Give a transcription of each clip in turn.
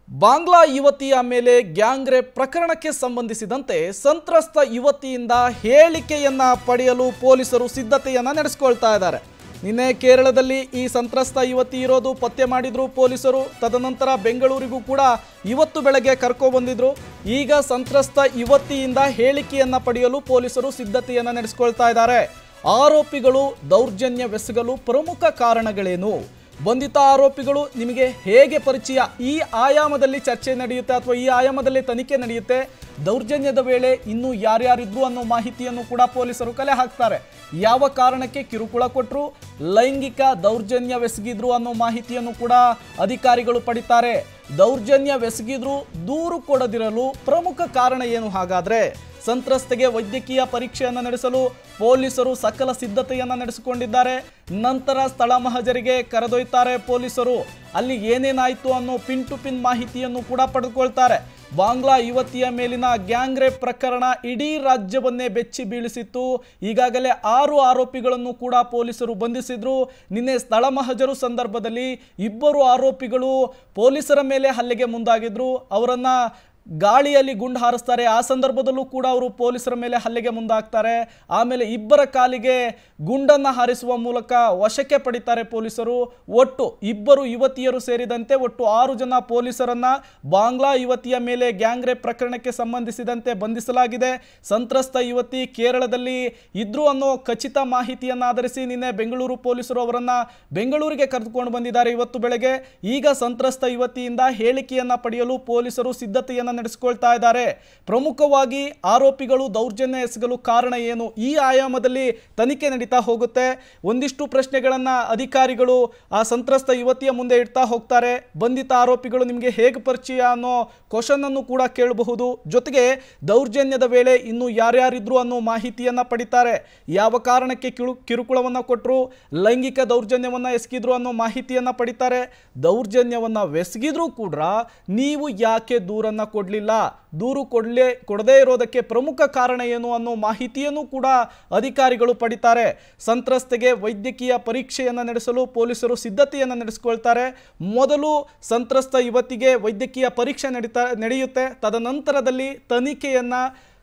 ಬಾಂಗ್ಲಾ ಯುವತಿಯ ಮೇಲೆ gang rape ಪ್ರಕರಣಕ್ಕೆ ಸಂಬಂಧಿಸಿದಂತೆ ಸಂತ್ರಸ್ತ ಯುವತಿಯಿಂದ ಹೇಳಿಕೆಯನ್ನ ಪಡೆಯಲು ಪೊಲೀಸರು ಸಿದ್ಧತೆಯನ್ನ ನಡೆಸಿಕೊಳ್ತಾ ಇದ್ದಾರೆ ನಿನ್ನೆ ಕೇರಳದಲ್ಲಿ ಈ ಸಂತ್ರಸ್ತ ಯುವತಿ ಇರೋದು ಪತ್ತೆ ಮಾಡಿದ್ರು ಪೊಲೀಸರು ತದನಂತರ ಬೆಂಗಳೂರಿಗೂ ಕೂಡ ಇವತ್ತು ಬೆಳಗ್ಗೆ ಕರ್ಕೊ ಬಂದಿದ್ರು ಈಗ ಸಂತ್ರಸ್ತ ಯುವತಿಯಿಂದ ಹೇಳಿಕೆಯನ್ನ ಪಡೆಯಲು ಪೊಲೀಸರು ಸಿದ್ಧತೆಯನ್ನ ನಡೆಸಿಕೊಳ್ತಾ ಇದ್ದಾರೆ ಆರೋಪಿಗಳು ದೌರ್ಜನ್ಯವೆಸಗಲು ಪ್ರಮುಖ ಕಾರಣಗಳೇನು ಬಂಧಿತ ಆರೋಪಿಗಳು ನಿಮಗೆ ಹೇಗೆ ಪರಿಚಯ ಈ ಆಯಾಮದಲ್ಲಿ ಚರ್ಚೆ ನಡೆಯುತ್ತೆ ಅಥವಾ ಈ ಆಯಾಮದಲ್ಲಿ ತನಿಖೆ ನಡೆಯುತ್ತೆ ದೌರ್ಜನ್ಯದ ವೇಳೆ ಇನ್ನೂ ಯಾರ್ಯಾರಿದ್ರು ಅನ್ನೋ ಮಾಹಿತಿಯನ್ನು ಕೂಡ ಪೊಲೀಸರು ಕಲೆ ಹಾಕ್ತಾರೆ ಯಾವ ಕಾರಣಕ್ಕೆ ಕಿರುಕುಳ ಕೊಟ್ಟರು ಲೈಂಗಿಕ ದೌರ್ಜನ್ಯವೆಸಗಿದ್ರು ಅನ್ನೋ ಮಾಹಿತಿಯನ್ನು ಕೂಡ ಅಧಿಕಾರಿಗಳು ಪಡಿತಾರೆ ದೌರ್ಜನ್ಯವೆಸಗಿದ್ರು ದೂರು ಕೊಡದಿರಲು ಪ್ರಮುಖ ಕಾರಣ ಏನು ಹಾಗಾದ್ರೆ ಸಂತ್ರಸ್ತೆಗೆ ವೈದ್ಯಕೀಯ ಪರೀಕ್ಷೆಯನ್ನು ನಡೆಸಲು ಪೊಲೀಸರು ಸಕಲ ಸಿದ್ಧತೆಯನ್ನು ನಡೆಸಿಕೊಂಡಿದ್ದಾರೆ ನಂತರ ಸ್ಥಳ ಮಹಜರಿಗೆ ಕರೆದೊಯ್ತಾರೆ ಪೊಲೀಸರು ಅಲ್ಲಿ ಏನೇನಾಯಿತು ಅನ್ನೋ ಪಿನ್ ಟು ಪಿನ್ ಮಾಹಿತಿಯನ್ನು ಕೂಡ ಪಡೆದುಕೊಳ್ತಾರೆ ಬಾಂಗ್ಲಾ ಯುವತಿಯ ಮೇಲಿನ ಗ್ಯಾಂಗ್ ರೇಪ್ ಪ್ರಕರಣ ಇಡೀ ರಾಜ್ಯವನ್ನೇ ಬೆಚ್ಚಿ ಬೀಳಿಸಿತ್ತು ಈಗಾಗಲೇ ಆರು ಆರೋಪಿಗಳನ್ನು ಕೂಡ ಪೊಲೀಸರು ಬಂಧಿಸಿದ್ರು ನಿನ್ನೆ ಸ್ಥಳ ಮಹಜರು ಸಂದರ್ಭದಲ್ಲಿ ಇಬ್ಬರು ಆರೋಪಿಗಳು ಪೊಲೀಸರ ಮೇಲೆ ಹಲ್ಲೆಗೆ ಮುಂದಾಗಿದ್ರು ಅವರನ್ನ ಗಾಳಿಯಲ್ಲಿ ಗುಂಡು ಹಾರಿಸ್ತಾರೆ ಆ ಸಂದರ್ಭದಲ್ಲೂ ಕೂಡ ಅವರು ಪೊಲೀಸರ ಮೇಲೆ ಹಲ್ಲೆಗೆ ಮುಂದಾಗ್ತಾರೆ ಆಮೇಲೆ ಇಬ್ಬರ ಕಾಲಿಗೆ ಗುಂಡನ್ನು ಹಾರಿಸುವ ಮೂಲಕ ವಶಕ್ಕೆ ಪಡಿತಾರೆ ಪೊಲೀಸರು ಒಟ್ಟು ಇಬ್ಬರು ಯುವತಿಯರು ಸೇರಿದಂತೆ ಒಟ್ಟು ಆರು ಜನ ಪೊಲೀಸರನ್ನ ಬಾಂಗ್ಲಾ ಯುವತಿಯ ಮೇಲೆ ಗ್ಯಾಂಗ್ ರೇಪ್ ಪ್ರಕರಣಕ್ಕೆ ಸಂಬಂಧಿಸಿದಂತೆ ಬಂಧಿಸಲಾಗಿದೆ ಸಂತ್ರಸ್ತ ಯುವತಿ ಕೇರಳದಲ್ಲಿ ಇದ್ರು ಅನ್ನೋ ಖಚಿತ ಮಾಹಿತಿಯನ್ನು ಆಧರಿಸಿ ನಿನ್ನೆ ಬೆಂಗಳೂರು ಪೊಲೀಸರು ಅವರನ್ನ ಬೆಂಗಳೂರಿಗೆ ಕರೆದುಕೊಂಡು ಬಂದಿದ್ದಾರೆ ಇವತ್ತು ಬೆಳಗ್ಗೆ ಈಗ ಸಂತ್ರಸ್ತ ಯುವತಿಯಿಂದ ಹೇಳಿಕೆಯನ್ನ ಪಡೆಯಲು ಪೊಲೀಸರು ಸಿದ್ಧತೆಯನ್ನ ನಡೆಸಿಕೊಳ್ತಾ ಇದ್ದಾರೆ ಪ್ರಮುಖವಾಗಿ ಆರೋಪಿಗಳು ದೌರ್ಜನ್ಯ ಎಸಗಲು ಕಾರಣ ಏನು ಈ ಆಯಾಮದಲ್ಲಿ ತನಿಖೆ ನಡೀತಾ ಹೋಗುತ್ತೆ ಒಂದಿಷ್ಟು ಪ್ರಶ್ನೆಗಳನ್ನ ಅಧಿಕಾರಿಗಳು ಆ ಸಂತ್ರಸ್ತ ಯುವತಿಯ ಮುಂದೆ ಇಡ್ತಾ ಹೋಗ್ತಾರೆ ಬಂಧಿತ ಆರೋಪಿಗಳು ನಿಮಗೆ ಹೇಗೆ ಪರಿಚಯ ಅನ್ನೋ ಕ್ವಶನ್ ಅನ್ನು ಕೂಡ ಕೇಳಬಹುದು ಜೊತೆಗೆ ದೌರ್ಜನ್ಯದ ವೇಳೆ ಇನ್ನು ಯಾರ್ಯಾರಿದ್ರು ಅನ್ನೋ ಮಾಹಿತಿಯನ್ನ ಪಡಿತಾರೆ ಯಾವ ಕಾರಣಕ್ಕೆ ಕಿರು ಕಿರುಕುಳವನ್ನ ಕೊಟ್ಟರು ಲೈಂಗಿಕ ದೌರ್ಜನ್ಯವನ್ನ ಎಸಗಿದ್ರು ಅನ್ನೋ ಮಾಹಿತಿಯನ್ನ ಪಡಿತಾರೆ ದೌರ್ಜನ್ಯವನ್ನ ಎಸಗಿದ್ರು ಕೂಡ ನೀವು ಯಾಕೆ ದೂರನ್ನ ಕೊಡಲಿಲ್ಲ ದೂರು ಕೊಡ್ಲೇ ಕೊಡದೇ ಇರೋದಕ್ಕೆ ಪ್ರಮುಖ ಕಾರಣ ಏನು ಅನ್ನೋ ಮಾಹಿತಿಯನ್ನು ಕೂಡ ಅಧಿಕಾರಿಗಳು ಪಡಿತಾರೆ ಸಂತ್ರಸ್ತೆಗೆ ವೈದ್ಯಕೀಯ ಪರೀಕ್ಷೆಯನ್ನು ನಡೆಸಲು ಪೊಲೀಸರು ಸಿದ್ಧತೆಯನ್ನು ನಡೆಸಿಕೊಳ್ತಾರೆ ಮೊದಲು ಸಂತ್ರಸ್ತ ಯುವತಿಗೆ ವೈದ್ಯಕೀಯ ಪರೀಕ್ಷೆ ನಡೀತಾ ನಡೆಯುತ್ತೆ ತದನಂತರದಲ್ಲಿ ತನಿಖೆಯನ್ನು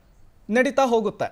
ನಡೀತಾ ಹೋಗುತ್ತೆ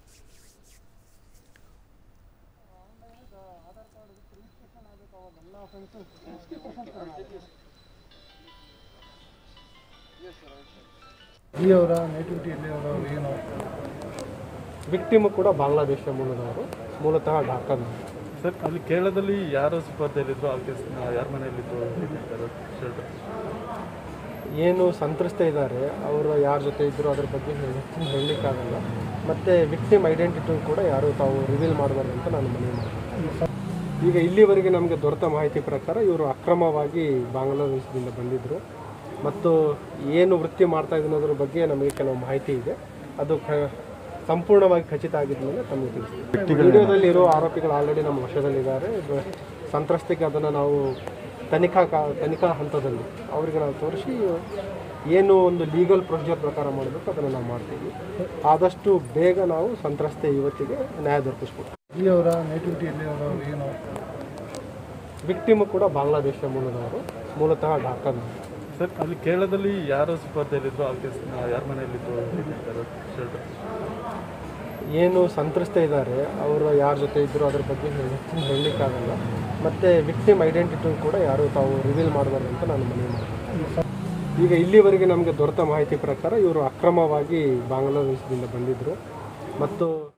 ಇಲ್ಲಿ ಅವರ ನೇಟಿವಿಟಿ ಎಲ್ಲಿ ಅವರ ಅವ್ರು ಏನು ವಿಕ್ಟಿಮು ಕೂಡ ಬಾಂಗ್ಲಾದೇಶ ಮೂಲದವರು ಮೂಲತಃ ಢಾಕಾ ಸರ್ ಅಲ್ಲಿ ಕೇರಳದಲ್ಲಿ ಯಾರು ಸ್ಪರ್ಧೆಯಲ್ಲಿದ್ರು ಆ ಕೇಸ್ ಯಾರ ಮನೆಯಲ್ಲಿದ್ದು ಶೆಲ್ಟರ್ ಏನು ಸಂತ್ರಸ್ತ ಇದ್ದಾರೆ ಅವರು ಯಾರ ಜೊತೆ ಇದ್ದರು ಅದ್ರ ಬಗ್ಗೆ ಹೆಚ್ಚಿನ ಹೇಳಲಿಕ್ಕಾಗಲ್ಲ ಮತ್ತು ವಿಕ್ಟಿಮ್ ಐಡೆಂಟಿಟಿ ಕೂಡ ಯಾರು ತಾವು ರಿವೀಲ್ ಮಾಡಬಾರ್ದು ಅಂತ ನಾನು ಮನವಿ ಮಾಡ್ತೀನಿ ಈಗ ಇಲ್ಲಿವರೆಗೆ ನಮಗೆ ದೊರೆತ ಮಾಹಿತಿ ಪ್ರಕಾರ ಇವರು ಅಕ್ರಮವಾಗಿ ಬಾಂಗ್ಲಾದೇಶದಿಂದ ಬಂದಿದ್ದರು ಮತ್ತು ಏನು ವೃತ್ತಿ ಮಾಡ್ತಾ ಇದ್ದೀನಿ ಅನ್ನೋದ್ರ ಬಗ್ಗೆ ನಮಗೆ ಕೆಲವು ಮಾಹಿತಿ ಇದೆ ಅದು ಖ ಸಂಪೂರ್ಣವಾಗಿ ಖಚಿತ ಆಗಿದ್ಮೇಲೆ ತಮಗೆ ತಿಳಿಸ್ತೀವಿ ವಿಡಿಯೋದಲ್ಲಿ ಇರೋ ಆರೋಪಿಗಳು ಆಲ್ರೆಡಿ ನಮ್ಮ ವಶದಲ್ಲಿದ್ದಾರೆ ಇದು ಸಂತ್ರಸ್ತಿಗೆ ಅದನ್ನು ನಾವು ತನಿಖಾ ಕಾ ತನಿಖಾ ಹಂತದಲ್ಲಿ ಅವರಿಗೆ ನಾವು ತೋರಿಸಿ ಏನು ಒಂದು ಲೀಗಲ್ ಪ್ರೊಸೀಜರ್ ಪ್ರಕಾರ ಮಾಡಬೇಕು ಅದನ್ನು ನಾವು ಮಾಡ್ತೀವಿ ಆದಷ್ಟು ಬೇಗ ನಾವು ಸಂತ್ರಸ್ತೆ ಯುವತಿಗೆ ನ್ಯಾಯ ದೊರಕಿಸ್ಕೊಡ್ತೀವಿ ಇಲ್ಲಿ ಅವರ ನೇಟಿವಿಟಿ ಎಲ್ಲಿ ಅವರ ಅವ್ರು ಏನು ವಿಕ್ಟಿಮು ಕೂಡ ಬಾಂಗ್ಲಾದೇಶ ಮೂಲದವರು ಮೂಲತಃ ಢಾಕಾ ಸರ್ ಅಲ್ಲಿ ಕೇರಳದಲ್ಲಿ ಯಾರು ಸ್ಪರ್ಧೆಯಲ್ಲಿದ್ರು ಆ ಕೇಸ್ ಯಾರ ಮನೆಯಲ್ಲಿದ್ದು ಶೆಲ್ಟರ್ ಏನು ಸಂತ್ರಸ್ತ ಇದ್ದಾರೆ ಅವರು ಯಾರ ಜೊತೆ ಇದ್ದರು ಅದ್ರ ಬಗ್ಗೆ ಹೆಚ್ಚಿನ ಹೇಳಲಿಕ್ಕಾಗಲ್ಲ ಮತ್ತು ವಿಕ್ಟಿಮ್ ಐಡೆಂಟಿಟಿ ಕೂಡ ಯಾರು ತಾವು ರಿವೀಲ್ ಮಾಡಬಾರ್ದು ಅಂತ ನಾನು ಮನವಿ ಮಾಡ್ತೀನಿ ಈಗ ಇಲ್ಲಿವರೆಗೆ ನಮಗೆ ದೊರೆತ ಮಾಹಿತಿ ಪ್ರಕಾರ ಇವರು ಅಕ್ರಮವಾಗಿ ಬಾಂಗ್ಲಾದೇಶದಿಂದ ಬಂದಿದ್ದರು ಮತ್ತು